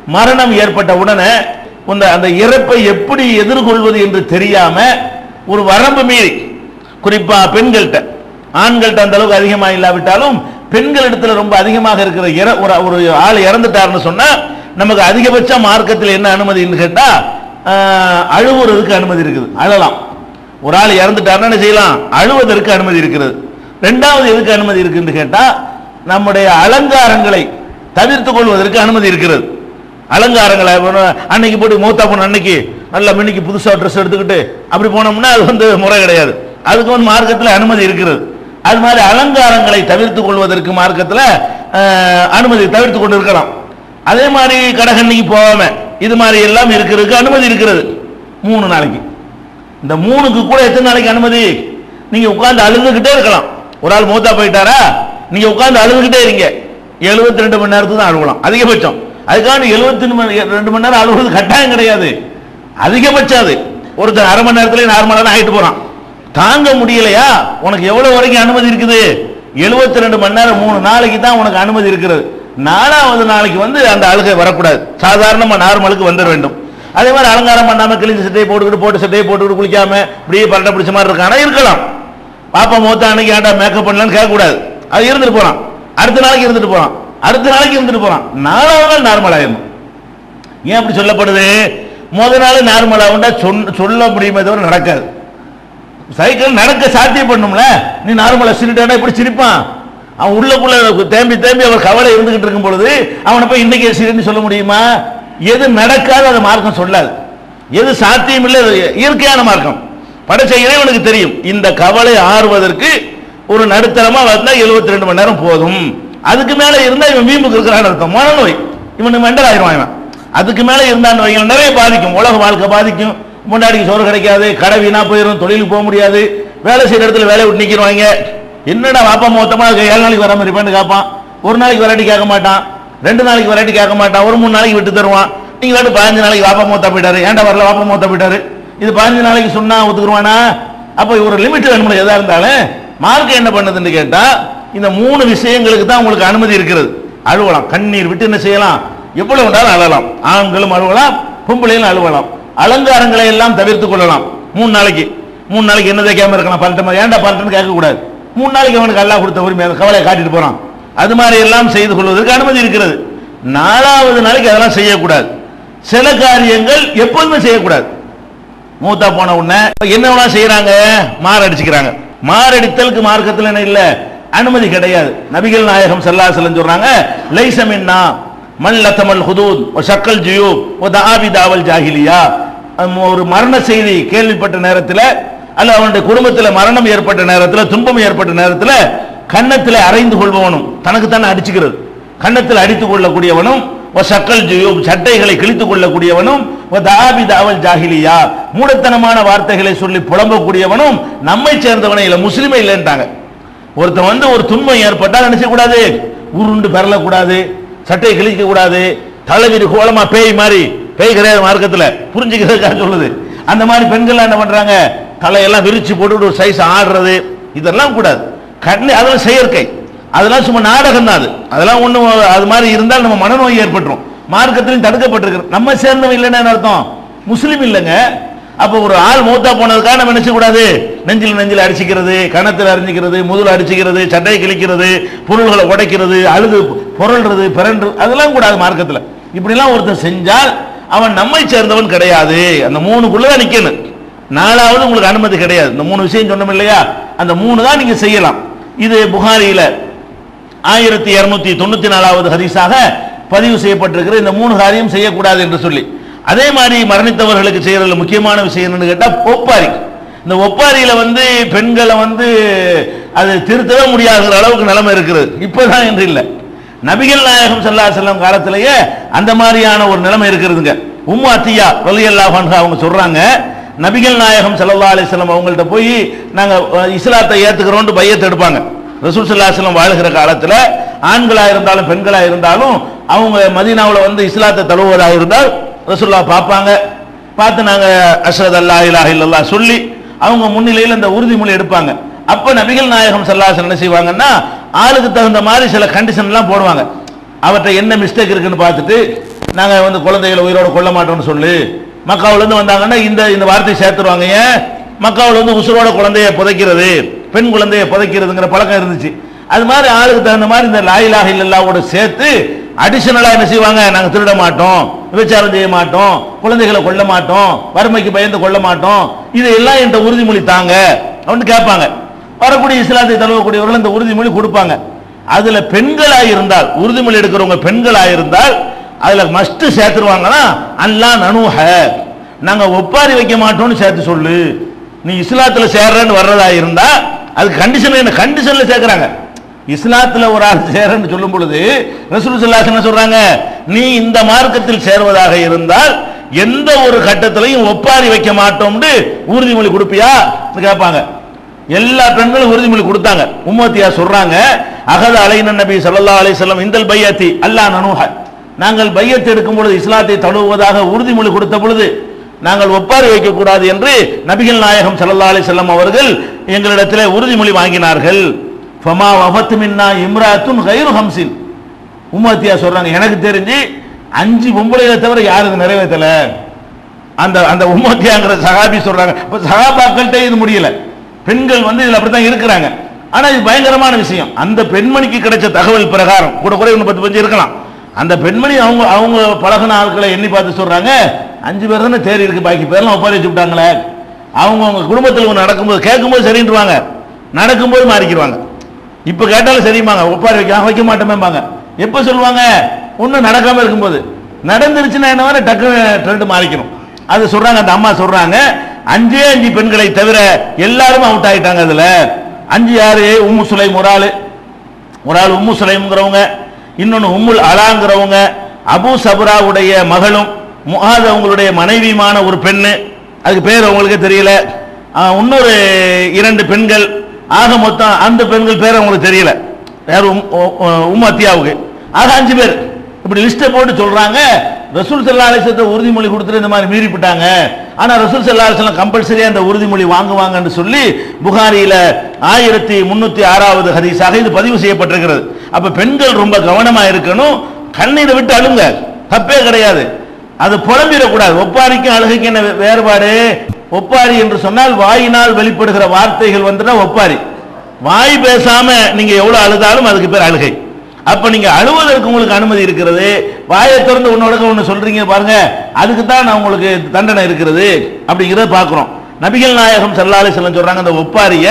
மரணம் ஏற்பட்ட உடனே இந்த அந்த இறப்பை எப்படி எதிர்கொள்வது என்று தெரியாம ஒரு வரம்பு மீறி குறிப்பா பெண்கள்கிட்ட ஆண்கள்கிட்ட அந்த அளவுக்கு அதிகமா இல்லாவிட்டாலும் பெண்கள் இடத்துல ரொம்ப அதிகமாக இருக்கிற இற- ஒரு ஒரு ஆள் இறந்துட்டாருன்னு சொன்னா நமக்கு அதிகபட்ச மார்க்கத்தில் என்ன அனுமதின்னு கேட்டா ஆஹ், அழுவுறதுக்கு அனுமதி இருக்குது அழலாம் ஒரு ஆள் இறந்துட்டாருன்னா என்ன செய்யலாம் அழுவதற்கு அனுமதி இருக்கிறது ரெண்டாவது எதுக்கு அனுமதி இருக்குன்னு கேட்டா நம்முடைய அலங்காரங்களை தவிர்த்துக் கொள்வதற்கு அனுமதி இருக்கிறது அலங்காரங்களை ஒரு அன்னைக்கு போட்டு மூத்தா போன அன்னைக்கு நல்ல மின்னிக்கு புதுசா ட்ரெஸ் எடுத்துக்கிட்டு அப்படி போனோம்னா அது வந்து முறை கிடையாது அதுக்கு வந்து மார்க்கத்தில் அனுமதி இருக்கிறது அது மாதிரி அலங்காரங்களை தவிர்த்துக் கொள்வதற்கு மார்க்கத்தில் அஹ், அனுமதி தவிர்த்து கொண்டு இருக்கலாம் அதே மாதிரி கடகண்ணிக்கு போகாம இது மாதிரி எல்லாம் இருக்கிறதுக்கு அனுமதி இருக்கிறது மூணு நாளைக்கு இந்த மூணுக்கு கூட எத்தனை நாளைக்கு அனுமதி நீங்க உட்கார்ந்து அழுதுகிட்டே இருக்கலாம் ஒரு ஆள் மூத்தா போயிட்டாரா நீங்க உட்கார்ந்து அழுதுகிட்டே இருங்க 72 ரெண்டு மணி நேரத்துக்கு தான் அழுகலாம் அதிகபட்சம் அதுக்காண்டி 72 மணி ரெண்டு மணி நேரம் அழுகுறது கட்டாயம் கிடையாது அதிகபட்சம் அது ஒருத்தர் அரை மணி நேரத்துல நார்மலா தான் ஆயிட்டு போறான் தாங்க முடியலையா உனக்கு எவ்வளவு வரைக்கும் அனுமதி இருக்குது 72 ரெண்டு மணி நேரம் மூணு நாளைக்கு தான் உனக்கு அனுமதி இருக்கிறது நாலாவது நாளைக்கு வந்து அந்த அழுகை வரக்கூடாது சாதாரணமா நார்மலுக்கு வந்துட வேண்டும் அதே மாதிரி அலங்காரம் பண்ணாம கிழிஞ்ச சட்டையை போட்டுக்கிட்டு போட்டு சட்டையை போட்டுக்கிட்டு குளிக்காம இப்படியே பரட்டை பிடிச்ச மாதிரி இருக்கானா இருக்கலாம் பாப்பா மூத்த அன்னைக்கு ஏன்டா மேக்கப் பண்ணலாம்னு கேட்கக்கூடாது அது இருந்துட்டு போறான் அடுத்த நாளைக்கு இருந்துட்டு போறான் அடுத்த நாளைக்கு இருந்துட்டு போறான் நாலாவது நாள் நார்மல் ஆயிடணும் ஏன் அப்படி சொல்லப்படுது முத நாள் நார்மல் ஆகுண்டா சொன்ன சொல்ல முடியுமே தவிர நடக்காது சைக்கிள் நடக்க சாத்தியம் பண்ணும்ல நீ நார்மலா சிரிட்டானா இப்படி சிரிப்பான் அவன் உள்ளக்குள்ள தேம்பி தேம்பி அவர் கவலை இருந்துகிட்டு இருக்கும் பொழுது அவனை போய் இன்னைக்கு சிரின்னு சொல்ல முடியுமா எது நடக்காது அது மார்க்கம் சொல்லாது எது சாத்தியம் இல்லை அது இயற்கையான மார்க்கம் படைச்ச இறைவனுக்கு தெரியும் இந்த கவலை ஆறுவதற்கு ஒரு நடுத்தரமா வந்தா 72 ரெண்டு மணி நேரம் போதும் அதுக்கு மேல இருந்தா இவன் வீம்புக்கு இருக்கிறான்னு அர்த்தம் மனநோய் இவனுக்கு மெண்டல் ஆயிடுவான் இவன் அதுக்கு மேல இருந்தான்னு வைங்க நிறைய பாதிக்கும் உலக வாழ்க்கை பாதிக்கும் முன்னாடிக்கு சோறு கிடைக்காது கடை வீணா போயிடும் தொழிலுக்கு போக முடியாது வேலை செய்யற இடத்துல வேலையை விட்டு நிக்கிறவாங்க என்னடா வாப்பா மொத்தமா ஏழு நாளைக்கு வர மாதிரி பண்ணு கேட்பான் ஒரு நாளைக்கு வெரைட்டி கேட்க மாட்டான் ரெண்டு நாளைக்கு வெரைட்டி கேட்க மாட்டான் ஒரு மூணு நாளைக்கு விட்டு தருவான் நீங்க வந்து பதினஞ்சு நாளைக்கு வாப்பா மூத்தா போயிட்டாரு ஏன்டா வரல வாப்பா மூத்தா போயிட்டாரு இது பதினஞ்சு நாளைக்கு சொன்னா ஒத்துக்குருவானா அப்ப ஒரு லிமிட் வேணும்ல எதா இருந்தாலும் மார்க் என்ன பண்ணுதுன்னு கேட்டா இந்த மூணு விஷயங்களுக்கு தான் உங்களுக்கு அனுமதி இருக்கிறது அழுவலாம் கண்ணீர் விட்டு என்ன செய்யலாம் எவ்வளவு வேண்டாலும் அழலாம் ஆண்களும் அழுவலாம் பொம்பளைகளும் அழுவலாம் அலங்காரங்களை எல்லாம் தவிர்த்துக் கொள்ளலாம் மூணு நாளைக்கு மூணு நாளைக்கு என்ன தைக்காம இருக்கலாம் பரட்ட மாதிரி ஏன்டா பரட்டன்னு கேட்க கூடாது மூணு நாளைக்கு அவனுக்கு அல்லாஹ் கொடுத்த உரிமை அந்த கவலையை காட்டிட்டு போறான் அது மாதிரி எல்லாம் செய்து கொள்வதற்கு அனுமதி இருக்கிறது நாலாவது நாளைக்கு அதெல்லாம் செய்யக்கூடாது சில காரியங்கள் எப்போதுமே செய்யக்கூடாது மூத்தா போன உடனே என்ன செய்யறாங்க மாரடிச்சுக்கிறாங்க மாரடித்தலுக்கு மார்க்கத்தில் என்ன இல்ல அனுமதி கிடையாது நபிகள் நாயகம் ஸல்லல்லாஹு சொல்றாங்க லைஸ மின்னா மன் லத்தமல் ஹுதூத் வ ஷக்கல் ஜுயூப் வ தஆபி தாவல் ஜாஹிலியா அம் ஒரு மரண செய்தி கேள்விப்பட்ட நேரத்தில் அல்ல அவனுடைய குடும்பத்தில் மரணம் ஏற்பட்ட நேரத்தில் துன்பம் ஏற்பட்ட நேரத்தில் கன்னத்தில் அரைந்து கொள்பவனும் தனக்கு தானே அடிச்சுக்கிறது கன்னத்தில் அடித்துக் கொள்ளக்கூடியவனும் வ சக்கல் ஜுயூப் சட்டைகளை கிழித்துக் கொள்ளக்கூடியவனும் வ தாபி தாவல் ஜாஹிலியா மூடத்தனமான வார்த்தைகளை சொல்லி புலம்பக்கூடியவனும் நம்மை சேர்ந்தவனே இல்லை முஸ்லிமே இல்லைன்ட்டாங்க ஒருத்தன் வந்து ஒரு துன்பம் ஏற்பட்டால் நினைச்ச கூடாது உருண்டு பெறலக்கூடாது சட்டையை கிழிக்க கூடாது தலைவிரி கோலமா பேய் மாதிரி பேய் கிடையாது மார்க்கத்துல புரிஞ்சுக்கிறதுக்காக சொல்லுது அந்த மாதிரி பெண்கள் என்ன பண்றாங்க தலையெல்லாம் விரிச்சு போட்டு ஒரு சைஸ் ஆடுறது இதெல்லாம் கூடாது கண்ணு அதெல்லாம் செயற்கை அதெல்லாம் சும்மா நாடகம் தான் அது அதெல்லாம் ஒண்ணும் அது மாதிரி இருந்தால் நம்ம மனநோய் ஏற்பட்டுரும் மார்க்கத்திலும் தடுக்கப்பட்டிருக்கு நம்ம சேர்ந்தவன் இல்லைன்னு என்ன அர்த்தம் முஸ்லீம் இல்லைங்க அப்போ ஒரு ஆள் மூத்தா போனதுக்காக நம்ம நினைச்ச கூடாது நெஞ்சில் நெஞ்சில் அடிச்சுக்கிறது கணத்தில் அரிஞ்சிக்கிறது முதுல அடிச்சுக்கிறது சட்டையை கிழிக்கிறது பொருள்களை உடைக்கிறது அழுது புரள்றது பிறன்று அதெல்லாம் கூடாது மார்க்கத்தில் இப்படிலாம் ஒருத்தன் செஞ்சால் அவன் நம்மை சேர்ந்தவன் கிடையாது அந்த மூணுக்குள்ள தான் நிக்கணும் நாலாவது உங்களுக்கு அனுமதி கிடையாது இந்த மூணு விஷயம் சொன்னோம் இல்லையா அந்த மூணு தான் நீங்க செய்யலாம் இது புகாரியில ஆயிரத்தி இருநூத்தி தொண்ணூத்தி நாலாவது ஹதீஸாக பதிவு செய்யப்பட்டிருக்கிற இந்த மூணு காரியம் செய்யக்கூடாது என்று சொல்லி அதே மாதிரி மரணித்தவர்களுக்கு செய்யறதுல முக்கியமான விஷயம் என்னன்னு கேட்டா ஒப்பாரி இந்த ஒப்பாரியில வந்து பெண்களை வந்து அது திருத்தவே முடியாத அளவுக்கு நிலைமை இருக்கிறது இப்பதான் என்று இல்லை நபிகள் நாயகம் ஸல்லல்லாஹு அலைஹி வஸல்லம் காலத்திலேயே அந்த மாதிரியான ஒரு நிலைமை இருக்கிறதுங்க உம்மு அத்தியா ரலியல்லாஹு அன்ஹா அவங்க சொல்றாங்க நபிகள் நாயகம் ஸல்லல்லாஹு அலைஹி வஸல்லம் அவங்கள்ட்ட போய் நாங்க அஹ், இஸ்லாத்தை ஏத்துக்கிறோம்னு பையத்தை எடுப்பாங்க ரசூல் ஸல்லல்லாஹு அலைஹி வஸல்லம் வாழுகிற காலத்துல ஆண்களா இருந்தாலும் பெண்களா இருந்தாலும் அவங்க மதீனாவுல வந்து இஸ்லாத்தை தழுவுவதாக இருந்தால் ரசூல்லா பார்ப்பாங்க பார்த்து நாங்க அஷ்ஹது அல்லா இலாஹ இல்லல்லாஹ் சொல்லி அவங்க முன்னிலையில் அந்த உறுதிமொழி எடுப்பாங்க அப்ப நபிகள் நாயகம் ஸல்லல்லாஹு அலைஹி வஸல்லம் என்ன செய்வாங்கன்னா ஆளுக்கு தகுந்த மாதிரி சில கண்டிஷன் எல்லாம் போடுவாங்க அவர்கிட்ட என்ன மிஸ்டேக் இருக்குன்னு பார்த்துட்டு நாங்க வந்து குழந்தைகளை உயிரோட கொள்ள மாட்டோம்னு சொல்லு மக்காவுல இருந்து வந்தாங்கன்னா இந்த இந்த வார்த்தையை சேர்த்துருவாங்க ஏன் மக்காவுல வந்து உசுரோட குழந்தைய புதைக்கிறது பெண் குழந்தைய புதைக்கிறதுங்கிற பழக்கம் இருந்துச்சு அது மாதிரி ஆளுக்கு தகுந்த மாதிரி இந்த லாயிலாக இல்லல்லாவோட சேர்த்து அடிஷனலா என்ன செய்வாங்க நாங்க திருட மாட்டோம் விபச்சாரம் செய்ய மாட்டோம் குழந்தைகளை கொல்ல மாட்டோம் வறுமைக்கு பயந்து கொள்ள மாட்டோம் இதையெல்லாம் என்ற உறுதிமொழி தாங்க அப்படின்னு கேட்பாங்க வரக்கூடிய இஸ்லாத்தை தழுவக்கூடியவர்கள் இந்த உறுதிமொழி கொடுப்பாங்க அதுல பெண்களா இருந்தால் உறுதிமொழி எடுக்கிறவங்க பெண்களா இருந்தால் அதுல மஸ்ட் சேர்த்துருவாங்கன்னா அல்லா நனுஹ நாங்க ஒப்பாரி வைக்க மாட்டோம்னு சேர்த்து சொல்லு நீ இஸ்லாத்துல சேர்றன்னு வர்றதா இருந்தா அதுக்கு கண்டிஷன் என்ன கண்டிஷன்ல சேர்க்கறாங்க இஸ்லாத்துல ஒரு ஆள் சேரன்னு சொல்லும் பொழுது ரசூல் ஸல்லல்லாஹு என்ன சொல்றாங்க நீ இந்த மார்க்கத்தில் சேர்வதாக இருந்தால் எந்த ஒரு கட்டத்திலையும் ஒப்பாரி வைக்க மாட்டோம்னு உறுதிமொழி கொடுப்பியா கேட்பாங்க எல்லா பெண்களும் உறுதிமொழி கொடுத்தாங்க உம்மத்தியா சொல்றாங்க அகத அலைன நபி ஸல்லல்லாஹு அலைஹி வஸல்லம் இந்தல் பையத்தி அல்லா நனுஹ நாங்கள் பையத் எடுக்கும் பொழுது இஸ்லாத்தை தழுவுவதாக உறுதிமொழி கொடுத்த பொழுது நாங்கள் ஒப்பாரி வைக்கக்கூடாது என்று நபிகள் நாயகம் ஸல்லல்லாஹு அலைஹி வஸல்லம் அவர்கள் எங்களிடத்திலே உறுதிமொழி வாங்கினார்கள் ஃபமா வஃபத் மின்னா இம்ராத்துன் கைரு ஹம்சின் உம்மத்தியா சொல்றாங்க எனக்கு தெரிஞ்சு அஞ்சு பொம்பளைகளை தவிர யாரும் இதை நிறைவேற்றல அந்த அந்த உம்மத்தியாங்கிற சகாபி சொல்றாங்க இப்ப சகாபாக்கள்கிட்ட இது முடியல பெண்கள் வந்து இதுல அப்படித்தான் இருக்கிறாங்க ஆனா இது பயங்கரமான விஷயம் அந்த பெண்மணிக்கு கிடைச்ச தகவல் பிரகாரம் கூட கூட ஒன்று பத்து பஞ்சு இருக்கலாம் அந்த பெண்மணி அவங்க அவங்க பழகின ஆட்களை எண்ணி பார்த்து சொல்றாங்க அஞ்சு பேர் தானே தேறி இருக்கு பாக்கி பேர்லாம் ஒப்பாரி வச்சு விட்டாங்களே அவங்க அவங்க குடும்பத்தில் ஒன்று நடக்கும்போது கேட்கும்போது சரின்றுவாங்க நடக்கும்போது மாறிக்கிடுவாங்க இப்ப கேட்டாலும் சரிம்பாங்க ஒப்பாரி வைக்க வைக்க மாட்டோமேம்பாங்க எப்ப சொல்லுவாங்க ஒன்றும் நடக்காம இருக்கும்போது நடந்துருச்சுன்னா என்ன வேற டக்கு ட்ரெண்ட் மாறிக்கணும் அது சொல்றாங்க அந்த அம்மா சொல்றாங்க அஞ்சே அஞ்சு பெண்களை தவிர எல்லாரும் அவுட் ஆயிட்டாங்க அதுல அஞ்சு யாரு உம்மு சுலைம் ஒரு ஆளு ஒரு ஆள் உம்மு சுலைம்ங்கிறவங்க இன்னொன்னு உம்முல் அலாங்கிறவங்க அபு சபராவுடைய மகளும் முஹாத் அவங்களுடைய மனைவியுமான ஒரு பெண்ணு அதுக்கு பேர் அவங்களுக்கு தெரியல ஆஹ், இன்னொரு இரண்டு பெண்கள் ஆக மொத்தம் அந்த பெண்கள் பேர் அவங்களுக்கு தெரியல யார் உம் உ- உ- உம்மு அத்தியாவுக்கு ஆக அஞ்சு பேர் இப்படி லிஸ்ட்டை போட்டு சொல்றாங்க ரசூல் சல்லா அலிசத்தை உறுதிமொழி கொடுத்துட்டு இந்த மாதிரி மீறிவிட்டாங்க ஆனா ரசூல் சல்லா அலிஸ்லாம் கம்பல்சரியா அந்த உறுதிமொழி வாங்குவாங்கன்னு சொல்லி புகாரியில ஆயிரத்தி முன்னூத்தி ஆறாவது ஹதீஸாக இது பதிவு செய்யப்பட்டிருக்கிறது அப்ப பெண்கள் ரொம்ப கவனமா இருக்கணும் கண்ணீரை விட்டு அழுங்க தப்பே கிடையாது அது புலம்பிடக்கூடாது ஒப்பாரிக்கும் அழுகைக்கு என்ன வே- வேறுபாடு ஒப்பாரி என்று சொன்னால் வாயினால் வெளிப்படுகிற வார்த்தைகள் வந்துட்டா ஒப்பாரி வாய் பேசாம நீங்க எவ்வளவு அழுதாலும் அதுக்கு பேர் அழுகை அப்ப நீங்க அழுவதற்கு உங்களுக்கு அனுமதி இருக்கிறது வாயை திறந்து உன்னோட ஒண்ணு சொல்றீங்க பாருங்க அதுக்கு தான் நான் உங்களுக்கு தண்டனை இருக்கிறது அப்படிங்கறத பாக்குறோம் நபிகள் நாயகம் ஸல்லல்லாஹு அலைஹி வஸல்லம் சொல்றாங்க அந்த ஒப்பாரிய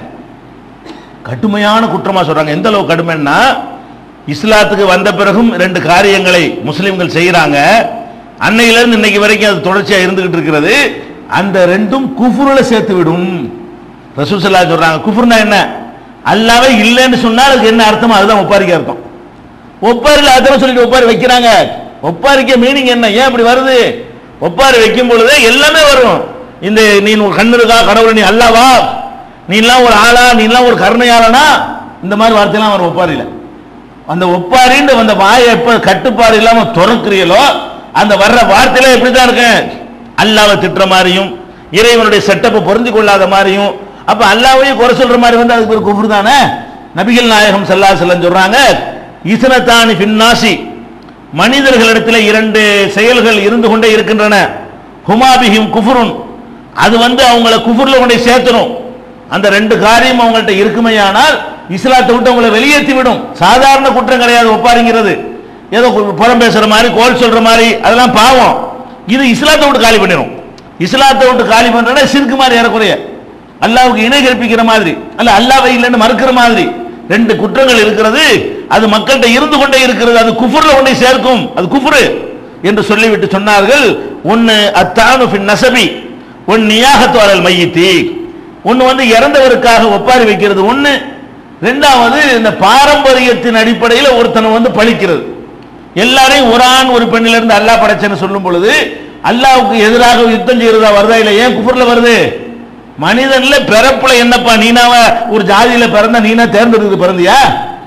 கடுமையான குற்றமா சொல்றாங்க எந்த அளவு கடுமைன்னா இஸ்லாத்துக்கு வந்த பிறகும் ரெண்டு காரியங்களை முஸ்லிம்கள் செய்யறாங்க அன்னையில இருந்து இன்னைக்கு வரைக்கும் அது தொடர்ச்சியா இருந்துகிட்டு இருக்கிறது அந்த ரெண்டும் குஃபுருல சேர்த்து விடும் ரசூல் ஸல்லல்லாஹு சொல்றாங்க குஃபுர்னா என்ன அல்லாவே இல்லைன்னு சொன்னா அதுக்கு என்ன அர்த்தம் அதுதான் ஒப்பாரிக்கு அர்த்தம் ஒப்பாரில அர்த்தம் சொல்லிட்டு ஒப்பாரி வைக்கிறாங்க ஒப்பாரிக்க மீனிங் என்ன ஏன் அப்படி வருது ஒப்பாரி வைக்கும் பொழுது எல்லாமே வரும் இந்த நீ உன் கண்ணு இருக்கா கடவுள் நீ அல்லாவா நீ எல்லாம் ஒரு ஆளா நீ எல்லாம் ஒரு கருணையாளனா இந்த மாதிரி வார்த்தையெல்லாம் வரும் ஒப்பாரியில அந்த ஒப்பாரின்னு அந்த வாயை எப்ப கட்டுப்பாடு இல்லாம துறக்குறீங்களோ அந்த வர்ற வார்த்தையில எப்படிதான் இருக்கு அல்லாவை திட்டுற மாதிரியும் இறைவனுடைய செட்டப்பை பொருந்தி கொள்ளாத மாதிரியும் அப்ப அல்லாவையும் குறை சொல்ற மாதிரி வந்து அதுக்கு ஒரு குஃபர் தானே நபிகள் நாயகம் ஸல்லல்லாஹு அலைஹி வஸல்லம் சொல்றாங்க இஸ்னத்தானி ஃபின்னாசி மனிதர்களிடத்தில் இரண்டு செயல்கள் இருந்து கொண்டே இருக்கின்றன ஹுமாபிஹிம் குஃபுருன் அது வந்து அவங்கள குஃபுர்ல கொண்டு போய் சேர்த்துரும் அந்த ரெண்டு காரியம் அவங்கள்ட்ட இருக்குமையானால் இஸ்லாத்தை விட்டு அவங்களை வெளியேற்றி விடும் சாதாரண குற்றம் கிடையாது ஒப்பாரிங்கிறது ஏதோ கு- புறம் பேசுற மாதிரி கோல் சொல்ற மாதிரி அதெல்லாம் பாவம் இது இஸ்லாத்தை விட்டு காலி பண்ணிடும் இஸ்லாத்தை விட்டு காலி பண்றனா சிறுக்கு மாதிரி ஏறக்குறைய அல்லாவுக்கு இணை கற்பிக்கிற மாதிரி அல்ல அல்லாவை இல்லைன்னு மறுக்கிற மாதிரி ரெண்டு குற்றங்கள் இருக்கிறது அது மக்கள்கிட்ட இருந்து கொண்டே இருக்கிறது அது குஃபுர்ல கொண்டே சேர்க்கும் அது குஃபுரு என்று சொல்லிவிட்டு சொன்னார்கள் ஒன்னு அத்தானு ஃபின் நசபி ஒன் நியாகத்து அலல் மையித்தி ஒன்னு வந்து இறந்தவருக்காக ஒப்பாரி வைக்கிறது ஒண்ணு ரெண்டாவது இந்த பாரம்பரியத்தின் அடிப்படையில் ஒருத்தனை வந்து பழிக்கிறது எல்லாரையும் ஒரு ஆண் ஒரு பெண்ணில இருந்து அல்லாஹ் படைச்சேன்னு சொல்லும் பொழுது அல்லாஹ்வுக்கு எதிராக யுத்தம் செய்யறதா வருதா இல்ல ஏன் குஃபர்ல வருது மனிதன்ல பிறப்புல என்னப்பா நீனாவ ஒரு ஜாதியில பிறந்த நீனா தேர்ந்தெடுத்து பிறந்தியா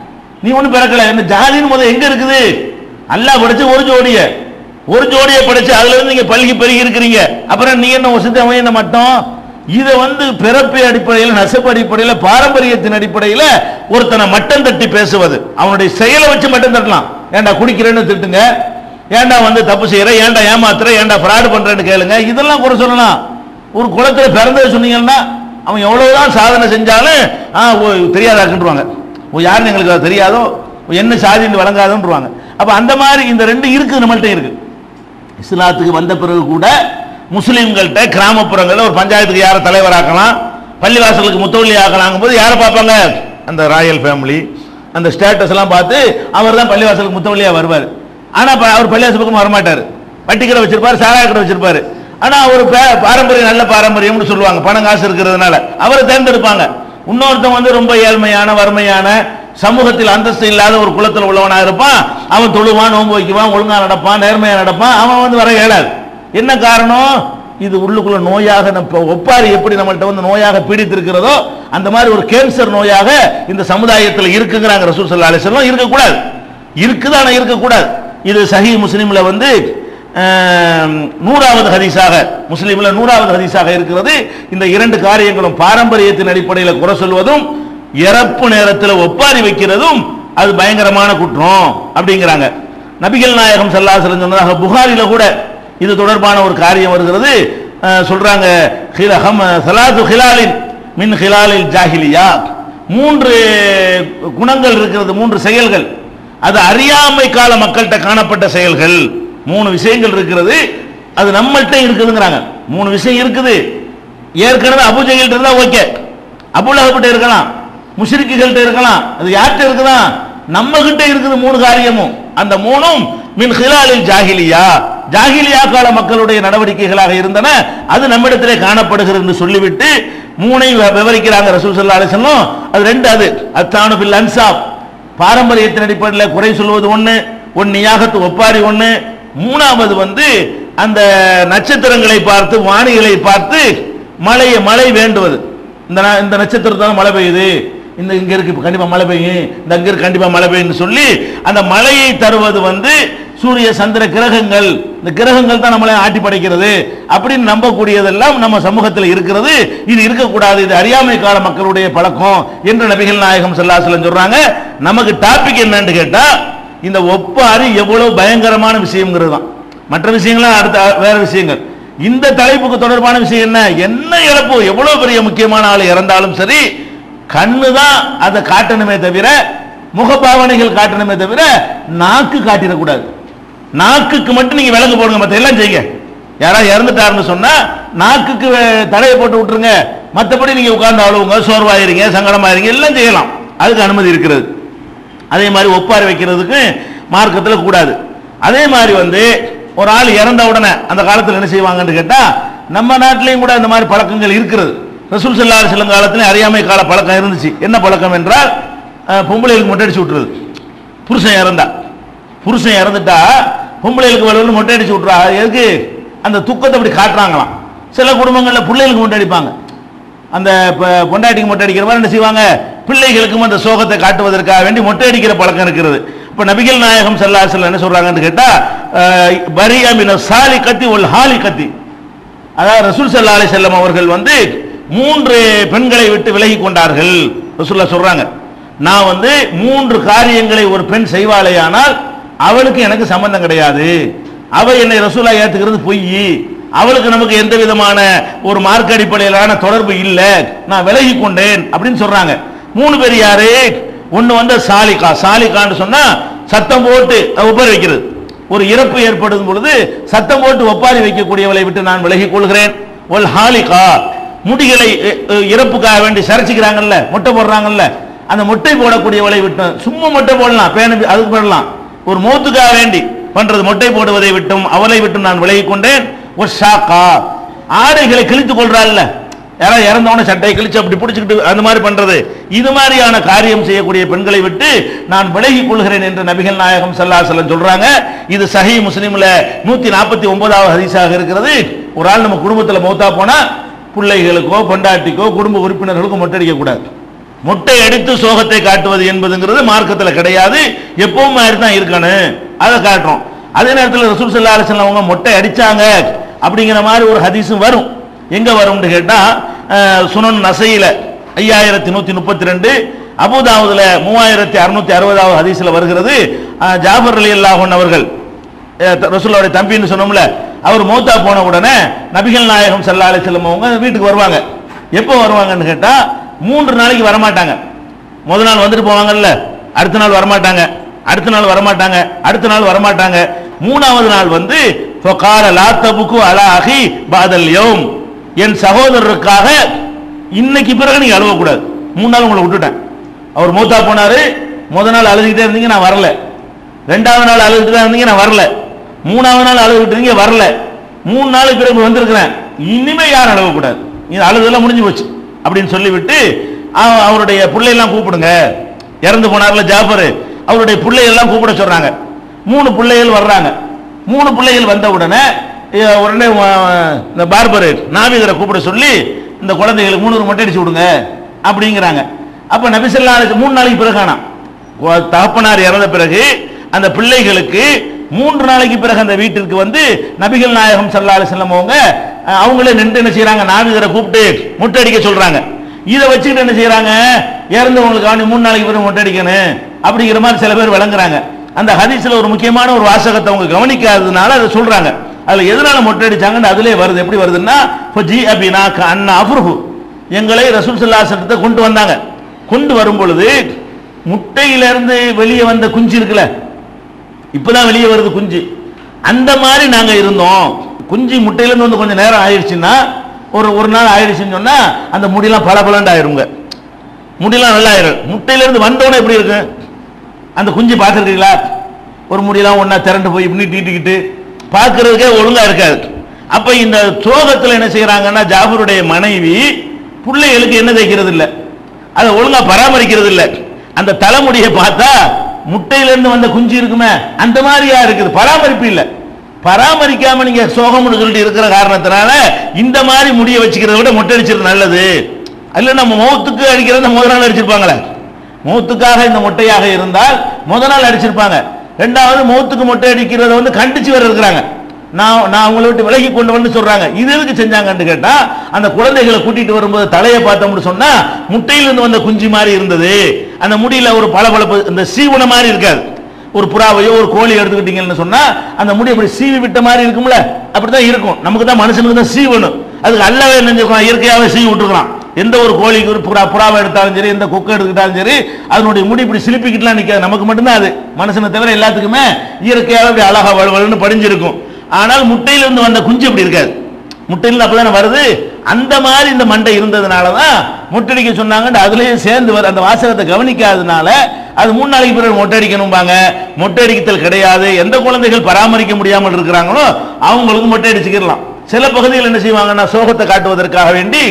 நீ ஒண்ணும் பிறக்கல என்ன ஜாதின்னு முதல்ல எங்க இருக்குது அல்லாஹ் படைச்சு ஒரு ஜோடிய ஒரு ஜோடியை படைச்சு அதுல இருந்து நீங்க பல்கி பெருகி இருக்கிறீங்க அப்புறம் நீ என்ன வசதி அவன் என்ன மட்டும் இதை வந்து பிறப்பு அடிப்படையில் நசப்பு அடிப்படையில் பாரம்பரியத்தின் அடிப்படையில் ஒருத்தனை மட்டம் தட்டி பேசுவது அவனுடைய செயலை வச்சு மட்டம் தட்டலாம் ஏன்டா குடிக்கிறேன்னு திட்டுங்க ஏன்டா வந்து தப்பு செய்யற ஏன்டா ஏமாத்துற ஏன்டா ஃப்ராடு பண்றேன்னு கேளுங்க இதெல்லாம் குறை சொல்லலாம் ஒரு குளத்துல பிறந்தது சொன்னீங்கன்னா அவன் எவ்வளவுதான் சாதனை செஞ்சாலும் ஆ ஓ தெரியாதாக்குன்றுவாங்க ஓ யாருன்னு எங்களுக்கு அது தெரியாதோ ஓ, என்ன சாதின்னு வழங்காதோன்றுவாங்க அப்ப அந்த மாதிரி இந்த ரெண்டு இருக்குது நம்மள்ட்ட இருக்கு இஸ்லாத்துக்கு வந்த பிறகு கூட முஸ்லீம்கள்ட்ட கிராமப்புறங்களில் ஒரு பஞ்சாயத்துக்கு யாரை தலைவராக்கலாம் பள்ளிவாசலுக்கு முத்தவள்ளி ஆக்கலாங்கும் போது யாரை பார்ப்பாங்க அந்த ராயல் ஃபேமிலி அந்த ஸ்டேட்டஸ் எல்லாம் பார்த்து அவர் தான் பள்ளிவாசலுக்கு முத்தவள்ளியா வருவார் ஆனா ப- அவர் பள்ளிவாசல் பக்கம் வரமாட்டார் வட்டி கடை வச்சிருப்பாரு சாராய கடை வச்சிருப்பாரு ஆனா அவர் பே- பாரம்பரியம் நல்ல பாரம்பரியம்னு சொல்லுவாங்க பணம் காசு இருக்கிறதுனால அவரை தேர்ந்தெடுப்பாங்க இன்னொருத்தன் வந்து ரொம்ப ஏழ்மையான வறுமையான சமூகத்தில் அந்தஸ்து இல்லாத ஒரு குலத்தில் உள்ளவனா இருப்பான் அவன் தொழுவான் நோன்பு வைக்குவான் ஒழுங்கா நடப்பான் நேர்மையா நடப்பான் அவன் வந்து வர இயலாது என்ன காரணம் இது உள்ளுக்குள்ள நோயாக நம்ம ஒப்பாரி எப்படி நம்மள்ட்ட வந்து நோயாக பீடித்திருக்கிறதோ அந்த மாதிரி ஒரு கேன்சர் நோயாக இந்த சமுதாயத்தில் இருக்குங்கிறாங்க ரசூல் ஸல்லல்லாஹு அலைஹி வஸல்லம் இருக்கக்கூடாது இருக்குது ஆனா இருக்கக்கூடாது இது சஹி முஸ்லிம்ல வந்து ஆம், நூறாவது ஹதீஸாக முஸ்லிம்ல நூறாவது ஹதீஸாக இருக்கிறது இந்த இரண்டு காரியங்களும் பாரம்பரியத்தின் அடிப்படையில் குறை சொல்வதும் இறப்பு நேரத்தில் ஒப்பாரி வைக்கிறதும் அது பயங்கரமான குற்றம் அப்படிங்கிறாங்க நபிகள் நாயகம் ஸல்லல்லாஹு சொன்னதாக புகாரில கூட இது தொடர்பான ஒரு காரியம் வருகிறது அஹ், சொல்றாங்க ஹில- ஹம் சலாத்து ஹிலாலின் மின் ஹிலாலில் ஜாஹிலியா மூன்று குணங்கள் இருக்கிறது மூன்று செயல்கள் அது அறியாமை கால மக்கள்கிட்ட காணப்பட்ட செயல்கள் மூணு விஷயங்கள் இருக்கிறது அது நம்மள்ட்ட இருக்குதுங்கிறாங்க மூணு விஷயம் இருக்குது ஏற்கனவே அபுஜெயில் இருந்தா ஓகே அபுலகப்பட்ட இருக்கலாம் முஷ்ரிக்குகள்கிட்ட இருக்கலாம் அது யார்கிட்ட இருக்குதா நம்ம கிட்ட இருக்குது மூணு காரியமும் அந்த மூணும் மின் ஹிலாலில் ஜாகிலியா ஜாகிலியா கால மக்களுடைய நடவடிக்கைகளாக இருந்தன அது நம்மிடத்திலே காணப்படுகிறது என்று சொல்லிவிட்டு மூனை விவ- விவரிக்கிறாங்க ரசூல் ஸல்லல்லாஹு அலைஹி வஸல்லம் அது ரெண்டு அது அத்தானு பில் அன்சாப் பாரம்பரியத்தின் அடிப்படையில் குறை சொல்வது ஒண்ணு ஒன் நியாகத்து ஒப்பாரி ஒண்ணு மூணாவது வந்து அந்த நட்சத்திரங்களை பார்த்து வானிகளை பார்த்து மழையை மழை வேண்டுவது இந்த ந- இந்த நட்சத்திரத்தால மழை பெய்யுது இந்த இங்க இருக்கு இப்ப கண்டிப்பா மழை பெய்யும் இந்த அங்க இருக்கு கண்டிப்பா மழை பெய்யும்னு சொல்லி அந்த மழையை தருவது வந்து சூரிய சந்திர கிரகங்கள் இந்த கிரகங்கள் தான் நம்மளை ஆட்டி படைக்கிறது அப்படின்னு நம்பக்கூடியதெல்லாம் நம்ம சமூகத்தில் இருக்கிறது இது இருக்கக்கூடாது இது அறியாமை கால மக்களுடைய பழக்கம் என்று நபிகள் நாயகம் ஸல்லல்லாஹு சொல்றாங்க நமக்கு டாபிக் என்னன்னு கேட்டா இந்த ஒப்பாரி எவ்வளவு பயங்கரமான விஷயம்ங்கிறது தான் மற்ற விஷயங்கள்லாம் அடுத்த வேற விஷயங்கள் இந்த தலைப்புக்கு தொடர்பான விஷயம் என்ன என்ன இறப்பு எவ்வளவு பெரிய முக்கியமான ஆள் இறந்தாலும் சரி கண்ணு தான் அதை காட்டணுமே தவிர முகபாவனைகள் காட்டணுமே தவிர நாக்கு காட்டிடக்கூடாது நாக்குக்கு மட்டும் நீங்க விலங்கு போடுங்க மத்த எல்லாம் செய்யுங்க யாராவது இறந்துட்டாருன்னு சொன்னா நாக்குக்கு வே- தடையை போட்டு விட்டுருங்க மற்றபடி நீங்க உட்கார்ந்து அழுவுங்க சோர்வாயிருங்க சங்கடமாயிருங்க எல்லாம் செய்யலாம் அதுக்கு அனுமதி இருக்கிறது அதே மாதிரி ஒப்பாரி வைக்கிறதுக்கு மார்க்கத்தில் கூடாது அதே மாதிரி வந்து ஒரு ஆள் இறந்த உடனே அந்த காலத்தில் என்ன செய்வாங்கன்னு கேட்டா நம்ம நாட்டிலையும் கூட இந்த மாதிரி பழக்கங்கள் இருக்கிறது ரசூல் ஸல்லல்லாஹு அலைஹி வஸல்லம் காலத்தில் அறியாமை கால பழக்கம் இருந்துச்சு என்ன பழக்கம் என்றால் அஹ், பொம்பளைகளுக்கு மொட்டை அடிச்சு விட்டுறது புருஷன் இறந்தா புருஷன் இறந்துட்டா பொம்பளைகளுக்கு வலுவல் மொட்டை அடிச்சு விட்றா எதுக்கு அந்த துக்கத்தை அப்படி காட்டுறாங்களாம் சில குடும்பங்களில் பிள்ளைகளுக்கு மொட்டை அடிப்பாங்க அந்த ப- பொண்டாட்டிக்கு மொட்டை அடிக்கிற மாதிரி என்ன செய்வாங்க பிள்ளைகளுக்கும் அந்த சோகத்தை காட்டுவதற்காக வேண்டி மொட்டை அடிக்கிற பழக்கம் இருக்கிறது இப்ப நபிகள் நாயகம் ஸல்லல்லாஹு என்ன சொல்றாங்கன்னு கேட்டா அஹ், பரியா மின சாலி கத்தி ஒல் ஹாலி கத்தி அதாவது ரசூல் ஸல்லல்லாஹு அலைஹி வஸல்லம் அவர்கள் வந்து மூன்று பெண்களை விட்டு விலகி கொண்டார்கள் ரசூல்லா சொல்றாங்க நான் வந்து மூன்று காரியங்களை ஒரு பெண் செய்வாளேயானால் அவளுக்கு எனக்கு சம்பந்தம் கிடையாது அவ என்னை ரசூலா ஏத்துக்கிறது பொய் அவளுக்கு நமக்கு எந்த விதமான ஒரு மார்க்க அடிப்படையிலான தொடர்பு இல்ல நான் விலகி கொண்டேன் அப்படின்னு சொல்றாங்க மூணு பேர் யாரு ஒண்ணு வந்து சாலிகா சாலிகான்னு சொன்னா சத்தம் போட்டு ஒப்பாரி வைக்கிறது ஒரு இறப்பு ஏற்படும் பொழுது சத்தம் போட்டு ஒப்பாரி வைக்கக்கூடியவளை விட்டு நான் விலகிக் கொள்கிறேன் ஒல் ஹாலிகா முடிகளை எ, எ, இறப்புக்காக வேண்டி சரிச்சுக்கிறாங்கல்ல மொட்டை போடுறாங்கல்ல அந்த மொட்டை போடக்கூடியவளை விட்டு சும்மா மொட்டை போடலாம் பேன அதுக்கு போடலாம் ஒரு மௌத்துக்காக வேண்டி பண்றது மொட்டை போடுவதை விட்டும் அவளை விட்டும் நான் விலகிக் கொண்டேன் ஒரு ஷாக்கா ஆடைகளை கிழித்துக் கொள்றாள்ல யாராவது இறந்தவன சட்டையை கிழிச்சு அப்படி பிடிச்சிக்கிட்டு அந்த மாதிரி பண்றது இது மாதிரியான காரியம் செய்யக்கூடிய பெண்களை விட்டு நான் விலகிக் கொள்கிறேன் என்று நபிகள் நாயகம் ஸல்லல்லாஹு அலைஹி வஸல்லம் சொல்றாங்க இது சஹி முஸ்லிம்ல நூத்தி நாற்பத்தி ஒன்பதாவது ஹதீஸாக இருக்கிறது ஒரு ஆள் நம்ம குடும்பத்துல மௌத்தா போனா பிள்ளைகளுக்கோ பொண்டாட்டிக்கோ குடும்ப உறுப்பினர்களுக்கோ மொட்டை அடிக்க கூடாது மொட்டை அடித்து சோகத்தை காட்டுவது என்பதுங்கிறது மார்க்கத்தில் கிடையாது எப்பவும் மாதிரி தான் இருக்கணும் அதை காட்டுறோம் அதே நேரத்தில் ரசூல் ஸல்லல்லாஹு அலைஹி வஸல்லம் அவங்க மொட்டை அடிச்சாங்க அப்படிங்கிற மாதிரி ஒரு ஹதீஸும் வரும் எங்க வரும்னு கேட்டா அஹ், சுனன் நசையில ஐயாயிரத்தி நூத்தி முப்பத்தி ரெண்டு அபுதாவுதுல மூவாயிரத்தி அறுநூத்தி அறுபதாவது ஹதீஸ்ல வருகிறது அஹ், ஜாபர் அலி அல்லாஹன் அவர்கள் ரசூலுடைய தம்பின்னு சொன்னோம்ல அவர் மௌத்தா போன உடனே நபிகள் நாயகம் ஸல்லல்லாஹு அலைஹி வஸல்லம் அவங்க வீட்டுக்கு வருவாங்க எப்போ வருவாங்கன்னு கேட்டா மூன்று நாளைக்கு வரமாட்டாங்க முத நாள் வந்துட்டு போவாங்கல்ல அடுத்த நாள் வரமாட்டாங்க அடுத்த நாள் வரமாட்டாங்க அடுத்த நாள் வரமாட்டாங்க மூணாவது நாள் வந்து ஃபகால லா தபுக்கு அலா அஹி பாதல் யௌம் என் சகோதரருக்காக இன்னைக்கு பிறகு நீங்க அழுவக்கூடாது மூணு நாள் உங்களை விட்டுட்டேன் அவர் மூத்தா போனாரு முத நாள் அழுதுகிட்டே இருந்தீங்க நான் வரல ரெண்டாவது நாள் அழுதுட்டு தான் இருந்தீங்க நான் வரல மூணாவது நாள் அழுதுகிட்டு இருந்தீங்க வரல மூணு நாளுக்கு பிறகு வந்திருக்கிறேன் இனிமே யாரும் அழுவக்கூடாது இது அழுதெல்லாம் முடிஞ்சு போச்சு அப்படின்னு சொல்லிவிட்டு அவ- அவருடைய பிள்ளையெல்லாம் கூப்பிடுங்க இறந்து போனார்ல ஜாஃபர் அவருடைய பிள்ளையெல்லாம் கூப்பிட சொல்றாங்க மூணு பிள்ளைகள் வர்றாங்க மூணு பிள்ளைகள் வந்த உடனே அஹ், உடனே அஹ், இந்த பார்பர் நாவிகரை கூப்பிட சொல்லி இந்த குழந்தைகளுக்கு மூணு மொட்டை அடிச்சு விடுங்க அப்படிங்கிறாங்க அப்ப நபிசல்லா அலைஹி- மூணு நாளைக்கு பிறகு ஆனா கொ- தகப்பனார் இறந்த பிறகு அந்த பிள்ளைகளுக்கு மூன்று நாளைக்கு பிறகு அந்த வீட்டிற்கு வந்து நபிகள் நாயகம் ஸல்லல்லாஹு அலைஹி வஸல்லம் அவங்க அஹ், அவங்களே நின்று என்ன செய்றாங்க நாவிகரை கூப்பிட்டு முட்டை அடிக்க சொல்றாங்க இதை வச்சுக்கிட்டு என்ன செய்றாங்க இறந்தவங்களுக்கு அவனி மூணு நாளைக்கு பிறகு முட்டை அடிக்கணும் அப்படிங்கிற மாதிரி சில பேர் விளங்குறாங்க அந்த ஹதீஸ்ல ஒரு முக்கியமான ஒரு வாசகத்தை அவங்க கவனிக்காததுனால அதை சொல்றாங்க அதுல எதனால மொட்டை அடிச்சாங்கன்னு அதுலயே வருது எப்படி வருதுன்னா ஃபஜி அபினா அண்ணா அஃப்ருஹு எங்களை ரசூல் ஸல்லல்லாஹு அலைஹி வஸல்லத்தை கொண்டு வந்தாங்க கொண்டு வரும் பொழுது முட்டையிலிருந்து வெளியே வந்த குஞ்சு இருக்குல்ல இப்பதான் வெளியே வருது குஞ்சு அந்த மாதிரி நாங்க இருந்தோம் குஞ்சு முட்டையிலேருந்து வந்து கொஞ்சம் நேரம் ஆயிடுச்சுன்னா ஒரு ஒரு நாள் ஆயிடுச்சுன்னு சொன்னா அந்த முடியெல்லாம் பளபளன்னு ஆயிருங்க முடியெல்லாம் நல்லா ஆயிரும் முட்டையிலேருந்து வந்தோடனே எப்படி இருக்கு அந்த குஞ்சு பார்த்துருக்கீங்களா ஒரு முடியெல்லாம் ஒண்ணா திரண்டு போய் இப்படி நீட்டிக்கிட்டு பார்க்கறதுக்கே ஒழுங்கா இருக்காது அப்ப இந்த சோகத்துல என்ன செய்யறாங்கன்னா ஜாஃபருடைய மனைவி பிள்ளைகளுக்கு என்ன தைக்கிறது இல்ல அதை ஒழுங்கா பராமரிக்கிறது இல்ல அந்த தலைமுடியை பார்த்தா முட்டையில இருந்து வந்த குஞ்சு இருக்குமே அந்த மாதிரியா இருக்குது பராமரிப்பு இல்ல பராமரிக்காம நீங்க சோகம்னு சொல்லிட்டு இருக்கிற காரணத்தினால இந்த மாதிரி முடிய வச்சுக்கிறத விட மொட்டை அடிச்சிருது நல்லது அல்ல நம்ம மௌத்துக்கு அடிக்கிறத முதல் நாள் அடிச்சிருப்பாங்களே மௌத்துக்காக இந்த மொட்டையாக இருந்தால் முத நாள் அடிச்சிருப்பாங்க ரெண்டாவது மௌத்துக்கு மொட்டை அடிக்கிறத வந்து கண்டிச்சு வர இருக்கிறாங்க நான் நான் அவங்கள விட்டு விலகி கொண்டு வந்து சொல்றாங்க இது எதுக்கு செஞ்சாங்கன்னு கேட்டா அந்த குழந்தைகளை கூட்டிட்டு வரும்போது தலையை பார்த்தோம்னு சொன்னா முட்டையிலிருந்து வந்த குஞ்சு மாதிரி இருந்தது அந்த முடியில ஒரு பளபளப்பு இந்த சீவன மாதிரி இருக்காது ஒரு புறாவையோ ஒரு கோழி எடுத்துக்கிட்டீங்கன்னு சொன்னா அந்த முடி அப்படி சீவி விட்ட மாதிரி இருக்கும்ல அப்படிதான் இருக்கும் நமக்கு தான் மனுஷனுக்கு தான் சீவணும் அதுக்கு அல்லவே நினைஞ்சிருக்கலாம் இயற்கையாகவே சீவி விட்டுருக்கலாம் எந்த ஒரு கோழிக்கு ஒரு புறா புறாவை எடுத்தாலும் சரி எந்த குக்கை எடுத்துக்கிட்டாலும் சரி அதனுடைய முடி இப்படி சிலிப்பிக்கிட்டுலாம் நிற்காது நமக்கு மட்டும்தான் அது மனுஷனை தவிர எல்லாத்துக்குமே இயற்கையாகவே இப்படி அழகா வலுவலுன்னு படிஞ்சிருக்கும் ஆனால் முட்டையிலிருந்து வந்த குஞ்சு அப்படி இருக்காது முட்டையில் அப்பதானே வருது அந்த மாதிரி இந்த மண்டை இருந்ததுனால தான் முட்டடிக்க சொன்னாங்கன்னு அதுலயே சேர்ந்து வர அந்த வாசகத்தை கவனிக்காததுனால அது மூணு நாளைக்கு பிறகு மொட்டை அடிக்கணும்பாங்க மொட்டை அடிக்கத்தல் கிடையாது எந்த குழந்தைகள் பராமரிக்க முடியாமல் இருக்கிறாங்களோ அவங்களுக்கு மொட்டை அடிச்சுக்கிடலாம் சில பகுதிகள் என்ன செய்வாங்கன்னா சோகத்தை காட்டுவதற்காக வேண்டி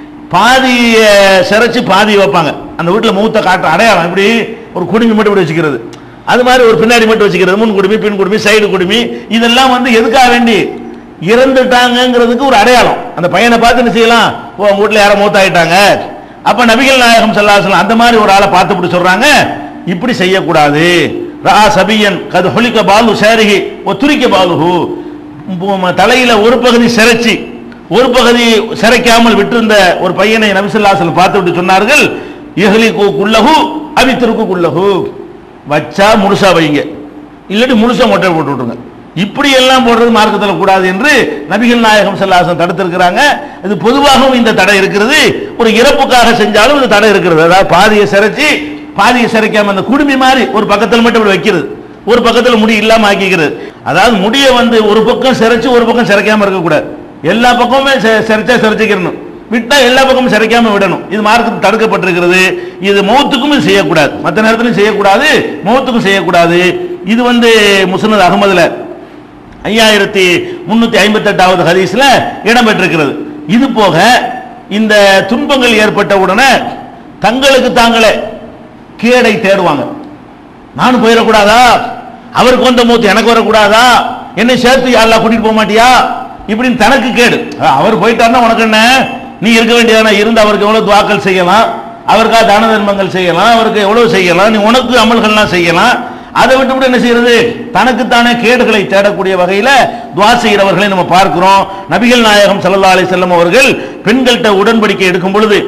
பாதிய சிரைச்சு பாதி வைப்பாங்க அந்த வீட்டில் மூத்த காட்டுற அடையாளம் இப்படி ஒரு குடுமி மட்டும் இப்படி வச்சுக்கிறது அது மாதிரி ஒரு பின்னாடி மட்டும் வச்சுக்கிறது முன் குடுமி பின் குடுமி சைடு குடுமி இதெல்லாம் வந்து எதுக்காக வேண்டி இறந்துட்டாங்கங்கிறதுக்கு ஒரு அடையாளம் அந்த பையனை பார்த்து என்ன செய்யலாம் ஓ உங்க வீட்டில் யாரோ மூத்தாயிட்டாங்க அப்ப நபிகள் நாயகம் ஸல்லல்லாஹு அந்த மாதிரி ஒரு ஆளை பார்த்துட்டு சொல்றாங்க இப்படி செய்யக்கூடாது ரா சபியன் கது ஹொலிக்க பாலு சேரிகி ஒ துரிக்க பாலுஹு உம், தலையில ஒரு பகுதி சிரைச்சி ஒரு பகுதி சிரைக்காமல் விட்டிருந்த ஒரு பையனை நபிசல்லாசல் பார்த்து விட்டு சொன்னார்கள் இஹ்லி குல்லஹு அவித்திருக்கு குல்லஹு வச்சா முழுசா வைங்க இல்லாட்டி முழுசா மொட்டை போட்டு விட்டுருங்க இப்படி எல்லாம் போடுறது மார்க்கத்தில் கூடாது என்று நபிகள் நாயகம் செல்லாசம் தடுத்திருக்கிறாங்க இது பொதுவாகவும் இந்த தடை இருக்கிறது ஒரு இறப்புக்காக செஞ்சாலும் இந்த தடை இருக்கிறது அதாவது பாதியை சிரைச்சி பாதியை சிரைக்காம அந்த குடுமி மாதிரி ஒரு பக்கத்தில் மட்டும் இப்படி வைக்கிறது ஒரு பக்கத்தில் முடி இல்லாம ஆக்கிக்கிறது அதாவது முடியை வந்து ஒரு பக்கம் சிரைச்சு ஒரு பக்கம் சிரைக்காம இருக்கக்கூடாது எல்லா பக்கமுமே செ- சிரைச்சா சிரைச்சிக்கிறணும் விட்டா எல்லா பக்கமும் சிரைக்காம விடணும் இது மார்க்கத்தில் தடுக்கப்பட்டிருக்கிறது இது மௌத்துக்கும் இது செய்யக்கூடாது மற்ற நேரத்திலும் செய்யக்கூடாது மௌத்துக்கும் செய்யக்கூடாது இது வந்து முஸ்னத் அகமதுல ஐயாயிரத்தி முன்னூத்தி ஐம்பத்தி எட்டாவது ஹதீஸ்ல இடம்பெற்றிருக்கிறது இது போக இந்த துன்பங்கள் ஏற்பட்ட உடனே தங்களுக்கு தாங்களே கேடை தேடுவாங்க நானும் போயிடக்கூடாதா அவருக்கு வந்த மூத்து எனக்கு வரக்கூடாதா என்னை சேர்த்து யாரெல்லாம் கூட்டிட்டு போக மாட்டியா இப்படின்னு தனக்கு கேடு அஹ் அவர் போயிட்டாருன்னா உனக்கு என்ன நீ இருக்க வேண்டியதானே இருந்து அவருக்கு எவ்வளவு துவாக்கல் செய்யலாம் அவருக்காக தான தர்மங்கள் செய்யலாம் அவருக்கு எவ்வளவு செய்யலாம் நீ உனக்கு அமல்கள்லாம் செய்யலாம் அதை விட்டு என்ன செய்யறது தனக்குத்தானே கேடுகளை தேடக்கூடிய வகையில துவா செய்கிறவர்களை நம்ம பார்க்கிறோம் நபிகள் நாயகம் ஸல்லல்லாஹு அலைஹி வஸல்லம் அவர்கள் பெண்கள்கிட்ட உடன்படிக்கை எடுக்கும் பொழுது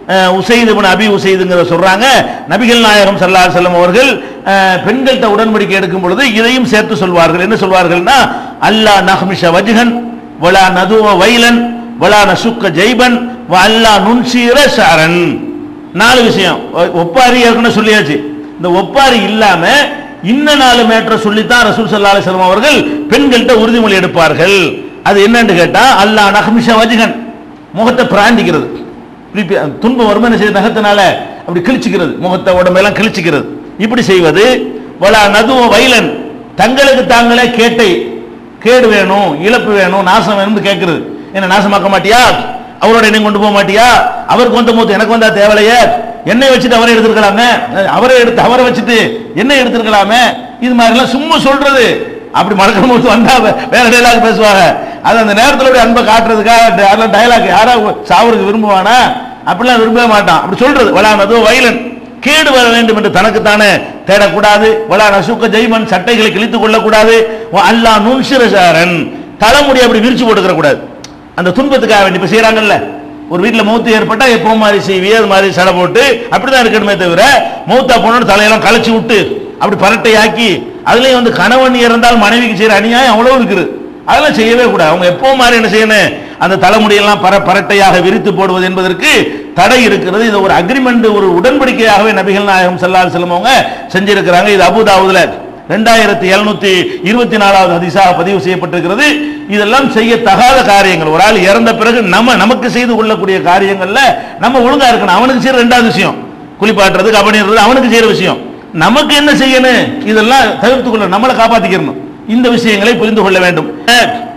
அஹ், உசைது இப்னு அபி உசைதுங்கிற சொல்றாங்க நபிகள் நாயகம் ஸல்லல்லாஹு அலைஹி வஸல்லம் அவர்கள் அஹ், பெண்கள்கிட்ட உடன்படிக்கை எடுக்கும் பொழுது இதையும் சேர்த்து சொல்வார்கள் என்ன சொல்வார்கள்னா அல்லா நஹ்மிஷ வஜ்ஹன் வலா நதுவ வைலன் வலா நசுக்க ஜெய்பன் வ அல்லா நுன்சீர ஷரன் நாலு விஷயம் ஒ- ஒப்பாரி ஏற்கனவே சொல்லியாச்சு இந்த ஒப்பாரி இல்லாம இன்ன நாலு மேட்டரை சொல்லித்தான் ரசூல் ஸல்லல்லாஹு அலைஹி வஸல்லம் அவர்கள் பெண்கள்கிட்ட உறுதிமொழி எடுப்பார்கள் அது என்னன்னு கேட்டா அல்லா நஹ்மிஷ வஜ்ஹன் முகத்தை பிராண்டிக்கிறது இப்படி பி- துன்பம் வரும் என்ன செய்யுது நகத்தினால அப்படி கிழிச்சுக்கிறது முகத்தை உடம்பெல்லாம் கிழிச்சுக்கிறது இப்படி செய்வது வலா நதுவ வைலன் தங்களுக்கு தாங்களே கேட்டை கேடு வேணும் இழப்பு வேணும் நாசம் வேணும்னு கேட்கிறது என்ன நாசமாக்க மாட்டியா அவரோட என்னை கொண்டு போக மாட்டியா அவருக்கு வந்த போது எனக்கு வந்தா தேவலையே என்னை வச்சுட்டு அவரை எடுத்துருக்கலாமே அவரை எடுத்து அவரை வச்சுட்டு என்ன எடுத்துருக்கலாமே இது மாதிரிலாம் சும்மா சொல்றது அப்படி மறக்கும் போது வந்தா வே- வேற டைலாக் பேசுவாங்க அது அந்த நேரத்தில் அப்படி அன்பை காட்டுறதுக்காக யாரெல்லாம் டைலாக் யாரா சாவருக்கு விரும்புவானா அப்படிலாம் விரும்பவே மாட்டான் அப்படி சொல்றது வளானதோ வைலன் கேடு வர வேண்டும் என்று தனக்குத்தானே தேடக்கூடாது வலா நசுக்க ஜெய்மன் சட்டைகளை கிழித்துக் கொள்ளக்கூடாது வ அல்லா நுன்சிரசாரன் தலைமுடி அப்படி விரிச்சு போட்டுக்கிற கூடாது அந்த துன்பத்துக்காக வேண்டி இப்ப செய்யறாங்கல்ல ஒரு வீட்டுல மௌத்து ஏற்பட்டா எப்போ மாதிரி செய்வி அது மாதிரி சடை போட்டு அப்படிதான் இருக்கணுமே தவிர மௌத்தா போனோன்னு தலையெல்லாம் களைச்சு விட்டு அப்படி பரட்டையாக்கி அதுலயும் வந்து கணவன் இறந்தால் மனைவிக்கு செய்யற அநியாயம் அவ்வளவு இருக்குது அதெல்லாம் செய்யவே கூடாது அவங்க எப்போ மாதிரி என்ன செய்யணும் அந்த தலைமுடியெல்லாம் பர பரட்டையாக விரித்து போடுவது என்பதற்கு தடை இருக்கிறது இது ஒரு அக்ரிமெண்ட் ஒரு உடன்படிக்கையாகவே நபிகள் நாயகம் ஸல்லல்லாஹு செல்லம் அவங்க செஞ்சிருக்கிறாங்க இது அபுதாவுதுல ரெண்டாயிரத்தி எழுநூத்தி இருபத்தி நாலாவது ஹதீஸாக பதிவு செய்யப்பட்டிருக்கிறது இதெல்லாம் செய்யத்தகாத காரியங்கள் ஒரு ஆள் இறந்த பிறகு நம்ம நமக்கு செய்து கொள்ளக்கூடிய காரியங்கள்ல நம்ம ஒழுங்கா இருக்கணும் அவனுக்கு செய்யற ரெண்டாவது விஷயம் குளிப்பாட்டுறது கபனிடுறது அவனுக்கு செய்யற விஷயம் நமக்கு என்ன செய்யணும் இதெல்லாம் தவிர்த்து கொள்ள நம்மளை காப்பாத்திக்கிறணும் இந்த விஷயங்களை புரிந்து கொள்ள வேண்டும்